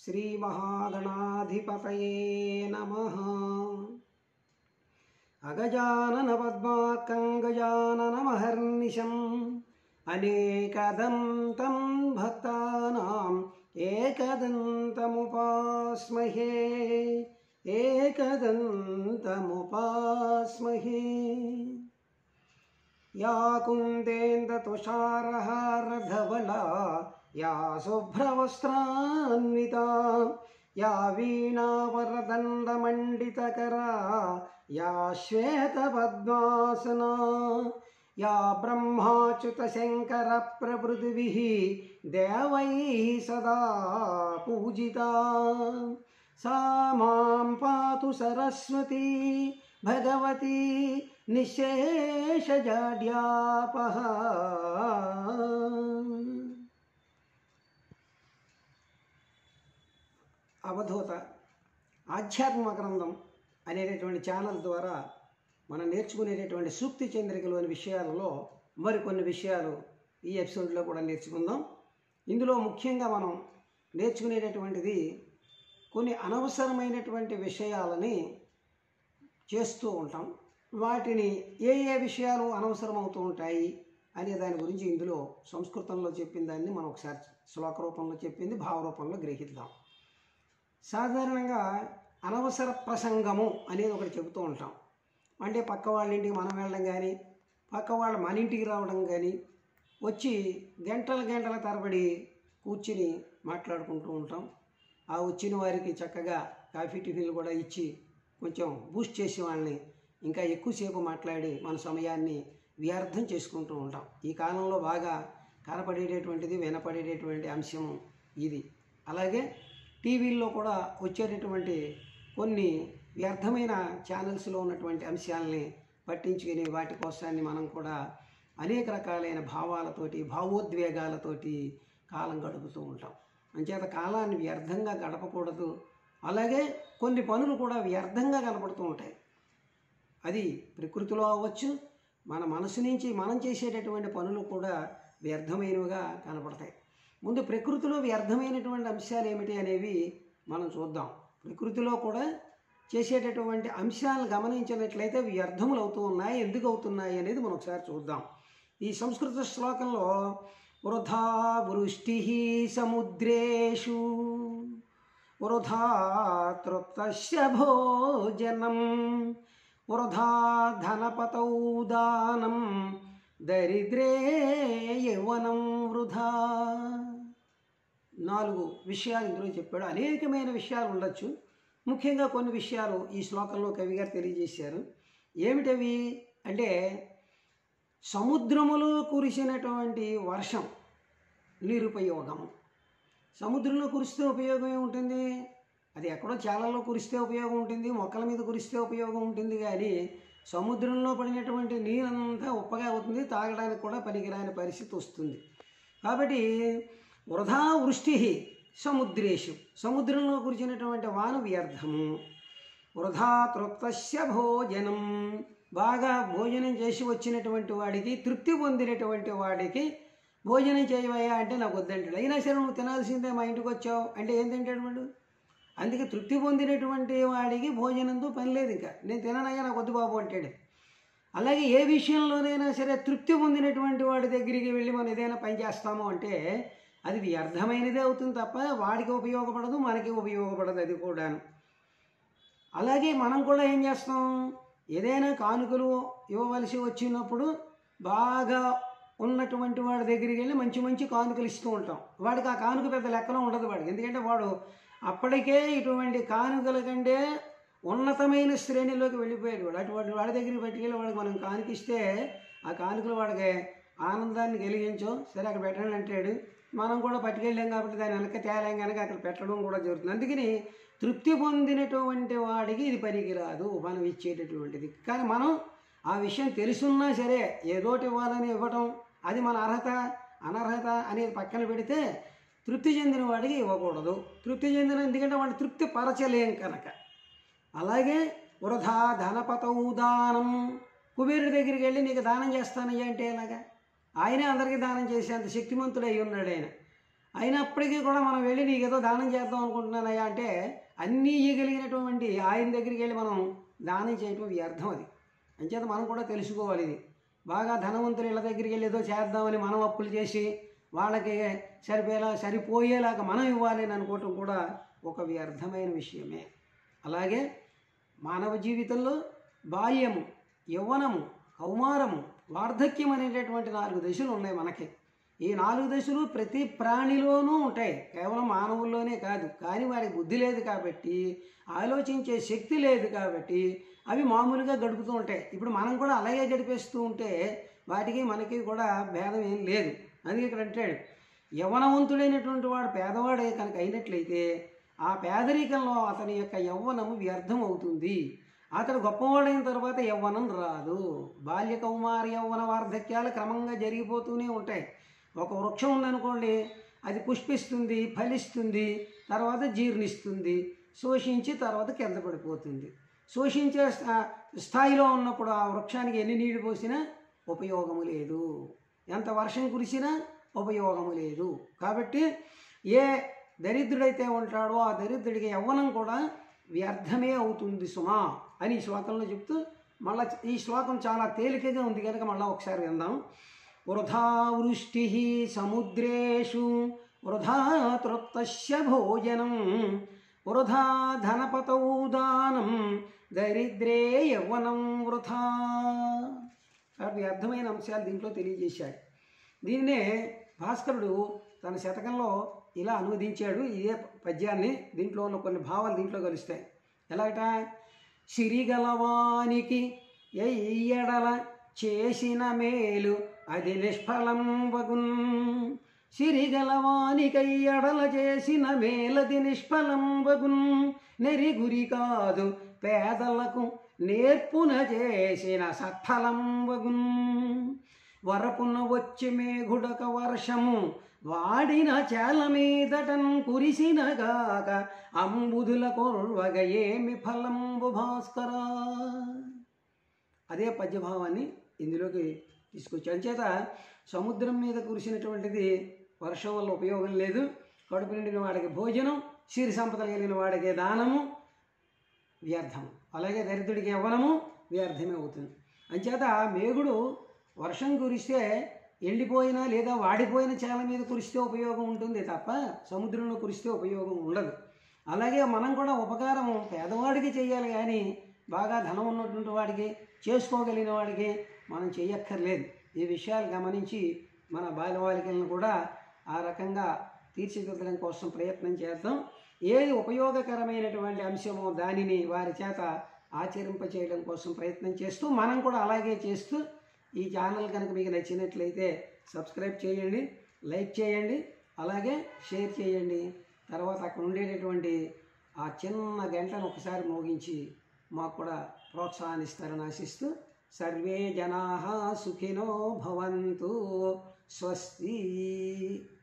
శ్రీమహాగణాధిపతయే నమ అగజానన పద్మాకం గజాననమహర్నిశం అనేకదంతం భక్తానాం ఏకదంతముపాస్మహే ఏకదంతముపాస్మహే या कुन्देन्दतुषारहारधवला या शुभ्रवस्त्रान्विता या वीणावरदण्डमण्डितकरा या श्वेतपद्मासना या ब्रह्माच्युतशङ्करप्रभृतिभिः देवैः सदा पूजिता सा मां पातु सरस्वती भगवती నిశేషజాడ్యాపహ అవధూత ఆధ్యాత్మిక గ్రంథం అనేటటువంటి ఛానల్ ద్వారా మనం నేర్చుకునేటటువంటి సూక్తి చంద్రికలోని విషయాలలో మరికొన్ని విషయాలు ఈ ఎపిసోడ్లో కూడా నేర్చుకుందాం ఇందులో ముఖ్యంగా మనం నేర్చుకునేటటువంటిది కొన్ని అనవసరమైనటువంటి విషయాలని చేస్తూ ఉంటాం వాటిని ఏ ఏ విషయాలు అనవసరం అవుతూ ఉంటాయి అనే దాని గురించి ఇందులో సంస్కృతంలో చెప్పిన దాన్ని మనం ఒకసారి శ్లోక రూపంలో చెప్పింది భావరూపంలో గ్రహిద్దాం సాధారణంగా అనవసర ప్రసంగము అనేది ఒకటి చెబుతూ ఉంటాం అంటే పక్క వాళ్ళ ఇంటికి మనం వెళ్ళడం కానీ పక్క వాళ్ళ మన ఇంటికి రావడం కానీ వచ్చి గంటల గంటల తరబడి కూర్చుని మాట్లాడుకుంటూ ఉంటాం ఆ వచ్చిన వారికి చక్కగా కాఫీ టిఫిన్లు కూడా ఇచ్చి కొంచెం బూస్ట్ చేసి వాళ్ళని ఇంకా ఎక్కువసేపు మాట్లాడి మన సమయాన్ని వ్యర్థం చేసుకుంటూ ఉంటాం ఈ కాలంలో బాగా కనపడేటటువంటిది వినపడేటటువంటి అంశం ఇది అలాగే టీవీల్లో కూడా వచ్చేటటువంటి కొన్ని వ్యర్థమైన ఛానల్స్లో ఉన్నటువంటి అంశాలని పట్టించుకుని వాటి కోసాన్ని మనం కూడా అనేక రకాలైన భావాలతోటి భావోద్వేగాలతోటి కాలం గడుపుతూ ఉంటాం అంచేత కాలాన్ని వ్యర్థంగా గడపకూడదు అలాగే కొన్ని పనులు కూడా వ్యర్థంగా కనపడుతూ ఉంటాయి అది ప్రకృతిలో అవ్వచ్చు మన మనసు నుంచి మనం చేసేటటువంటి పనులు కూడా వ్యర్థమైనవిగా కనపడతాయి ముందు ప్రకృతిలో వ్యర్థమైనటువంటి అంశాలు ఏమిటి అనేవి మనం చూద్దాం ప్రకృతిలో కూడా చేసేటటువంటి అంశాలను గమనించినట్లయితే వ్యర్థములు అవుతూ ఉన్నాయి ఎందుకు అవుతున్నాయి అనేది మనం ఒకసారి చూద్దాం ఈ సంస్కృత శ్లోకంలో వృధా వృష్టి సముద్రేషు వృధా తృప్తస్య భోజనం వృధా ధనపతౌ దానం దరిద్రే యవనం వృధా నాలుగు విషయాలు ఇందులో చెప్పాడు అనేకమైన విషయాలు ఉండొచ్చు ముఖ్యంగా కొన్ని విషయాలు ఈ శ్లోకంలో కవి గారు తెలియజేశారు ఏమిటవి అంటే సముద్రములో కురిసినటువంటి వర్షం నిరుపయోగం సముద్రంలో కురిస్తే ఉపయోగం ఏముంటుంది అది ఎక్కడో చాలల్లో కురిస్తే ఉపయోగం ఉంటుంది మొక్కల మీద కురిస్తే ఉపయోగం ఉంటుంది కానీ సముద్రంలో పడినటువంటి నీరంతా ఉప్పగా అవుతుంది తాగడానికి కూడా పనికిరాని పరిస్థితి వస్తుంది కాబట్టి వృధా వృష్టి సముద్రేషు సముద్రంలో కురిచినటువంటి వాన వ్యర్థము వృధా తృప్తస్య భోజనం బాగా భోజనం చేసి వచ్చినటువంటి వాడికి తృప్తి పొందినటువంటి వాడికి భోజనం చేయవయ్యా అంటే నాకు వద్దంటాడు అయినా సరే నువ్వు తినాల్సిందే మా ఇంటికి వచ్చావు అంటే ఏం తింటాడు వాడు అందుకే తృప్తి పొందినటువంటి వాడికి భోజనంతో పని లేదు ఇంకా నేను తిననయ్యా నాకు వద్దు బాబు అంటాడు అలాగే ఏ విషయంలోనైనా సరే తృప్తి పొందినటువంటి వాడి దగ్గరికి వెళ్ళి మనం ఏదైనా పని చేస్తాము అంటే అది వ్యర్థమైనదే అవుతుంది తప్ప వాడికి ఉపయోగపడదు మనకి ఉపయోగపడదు అది కూడాను అలాగే మనం కూడా ఏం చేస్తాం ఏదైనా కానుకలు ఇవ్వవలసి వచ్చినప్పుడు బాగా ఉన్నటువంటి వాడి దగ్గరికి వెళ్ళి మంచి మంచి కానుకలు ఇస్తూ ఉంటాం వాడికి ఆ కానుక పెద్ద లెక్కలో ఉండదు వాడికి ఎందుకంటే వాడు అప్పటికే ఇటువంటి కానుకల కంటే ఉన్నతమైన శ్రేణిలోకి వెళ్ళిపోయాడు వాడు అటువంటి వాడి దగ్గరికి పట్టుకెళ్ళి వాడికి మనం కానుకిస్తే ఆ కానుకలు వాడికి ఆనందాన్ని కలిగించో సరే అక్కడ పెట్టండి అంటాడు మనం కూడా పట్టుకెళ్ళాం కాబట్టి దాని వెనక తేలాం కనుక అక్కడ పెట్టడం కూడా జరుగుతుంది అందుకని తృప్తి పొందినటువంటి వాడికి ఇది పనికిరాదు మనం ఇచ్చేటటువంటిది కానీ మనం ఆ విషయం తెలుసున్నా సరే ఏదోటి ఇవ్వాలని ఇవ్వటం అది మన అర్హత అనర్హత అనేది పక్కన పెడితే తృప్తి చెందిన వాడికి ఇవ్వకూడదు తృప్తి చెందిన ఎందుకంటే వాడిని తృప్తి పరచలేం కనుక అలాగే వృధా ధనపతౌ దానం కుబేరుడి దగ్గరికి వెళ్ళి నీకు దానం చేస్తానయ్యా అంటే ఎలాగా ఆయనే అందరికీ దానం చేసేంత శక్తిమంతుడు అయి ఉన్నాడు ఆయన అయినప్పటికీ కూడా మనం వెళ్ళి నీకు ఏదో దానం చేద్దాం అనుకుంటున్నానయ్యా అంటే అన్నీ ఇయ్యగలిగినటువంటి ఆయన దగ్గరికి వెళ్ళి మనం దానం చేయటం వ్యర్థం అది అంచేత మనం కూడా తెలుసుకోవాలి ఇది బాగా ధనవంతులు ఇళ్ళ దగ్గరికి వెళ్ళి ఏదో చేద్దామని మనం అప్పులు చేసి వాళ్ళకి సరిపోయేలా సరిపోయేలాగా మనం ఇవ్వాలి అని అనుకోవటం కూడా ఒక వ్యర్థమైన విషయమే అలాగే మానవ జీవితంలో బాల్యము యవ్వనము కౌమారము వార్ధక్యం అనేటటువంటి నాలుగు దశలు ఉన్నాయి మనకి ఈ నాలుగు దశలు ప్రతి ప్రాణిలోనూ ఉంటాయి కేవలం మానవుల్లోనే కాదు కానీ వారికి బుద్ధి లేదు కాబట్టి ఆలోచించే శక్తి లేదు కాబట్టి అవి మామూలుగా గడుపుతూ ఉంటాయి ఇప్పుడు మనం కూడా అలాగే గడిపేస్తూ ఉంటే వాటికి మనకి కూడా భేదం ఏం లేదు అందుకే ఇక్కడ అంటాడు యవనవంతుడైనటువంటి వాడు పేదవాడే కనుక అయినట్లయితే ఆ పేదరికంలో అతని యొక్క యవ్వనము వ్యర్థం అవుతుంది అతడు గొప్పవాడైన తర్వాత యవ్వనం రాదు బాల్య కౌమార యవ్వన వార్ధక్యాలు క్రమంగా జరిగిపోతూనే ఉంటాయి ఒక వృక్షం ఉందనుకోండి అది పుష్పిస్తుంది ఫలిస్తుంది తర్వాత జీర్ణిస్తుంది శోషించి తర్వాత కింద పడిపోతుంది శోషించే స్థా- స్థాయిలో ఉన్నప్పుడు ఆ వృక్షానికి ఎన్ని నీళ్లు పోసినా ఉపయోగము లేదు ఎంత వర్షం కురిసినా ఉపయోగము లేదు కాబట్టి ఏ దరిద్రుడైతే ఉంటాడో ఆ దరిద్రుడికి యవ్వనం కూడా వ్యర్థమే అవుతుంది సుమా అని ఈ శ్లోకంలో చెప్తూ మళ్ళా ఈ శ్లోకం చాలా తేలికగా ఉంది కనుక మళ్ళీ ఒకసారి విందాం వృధా వృష్టి సముద్రేషు వృధా తృప్తస్య భోజనం వృధా ధనపతౌ దానం దరిద్రే యవ్వనం వృథా కాబట్టి అర్థమైన అంశాలు దీంట్లో తెలియజేశాడు దీన్నే భాస్కరుడు తన శతకంలో ఇలా అనువదించాడు ఇదే పద్యాన్ని దీంట్లో ఉన్న కొన్ని భావాలు దీంట్లో కలుస్తాయి ఎలాగట సిరిగలవానికి ఎయ్యడల చేసిన మేలు అది నిష్ఫలం వగున్ సిరిగలవానికయ్యడల చేసిన మేలది నిష్ఫలం వగున్ నెరి గురి కాదు పేదలకు నేర్పున చేసిన సత్ఫలం వగున్ వరపున వచ్చి మేఘుడక వర్షము వాడిన చేల మీదటన్ కురిసిన గాక అంబుదుల కొర్వగ ఏమి ఫలంబు భాస్కరా అదే పద్యభావాన్ని ఇందులోకి తీసుకొచ్చి అంచేత సముద్రం మీద కురిసినటువంటిది వర్షం వల్ల ఉపయోగం లేదు కడుపు నిండిన వాడికి భోజనం సిరి సంపదలు కలిగిన వాడికి దానము వ్యర్థం అలాగే దరిద్రుడికి యవ్వనము వ్యర్థమే అవుతుంది అంచేత మేఘుడు వర్షం కురిస్తే ఎండిపోయినా లేదా వాడిపోయిన చేల మీద కురిస్తే ఉపయోగం ఉంటుంది తప్ప సముద్రంలో కురిస్తే ఉపయోగం ఉండదు అలాగే మనం కూడా ఉపకారం పేదవాడికి చేయాలి కానీ బాగా ధనం ఉన్నటువంటి వాడికి చేసుకోగలిగిన వాడికి మనం చేయక్కర్లేదు ఈ విషయాలు గమనించి మన బాలబాలికలను కూడా ఆ రకంగా తీర్చిదిద్దడం కోసం ప్రయత్నం చేద్దాం ఏది ఉపయోగకరమైనటువంటి అంశమో దానిని వారి చేత ఆచరింపచేయడం కోసం ప్రయత్నం చేస్తూ మనం కూడా అలాగే చేస్తూ ఈ ఛానల్ కనుక మీకు నచ్చినట్లయితే సబ్స్క్రైబ్ చేయండి లైక్ చేయండి అలాగే షేర్ చేయండి తర్వాత అక్కడ ఉండేటటువంటి ఆ చిన్న గంటను ఒకసారి మోగించి మాకు కూడా ప్రోత్సాహాన్నిస్తారని ఆశిస్తూ సర్వే జనా సుఖినో భవంతు స్వస్తి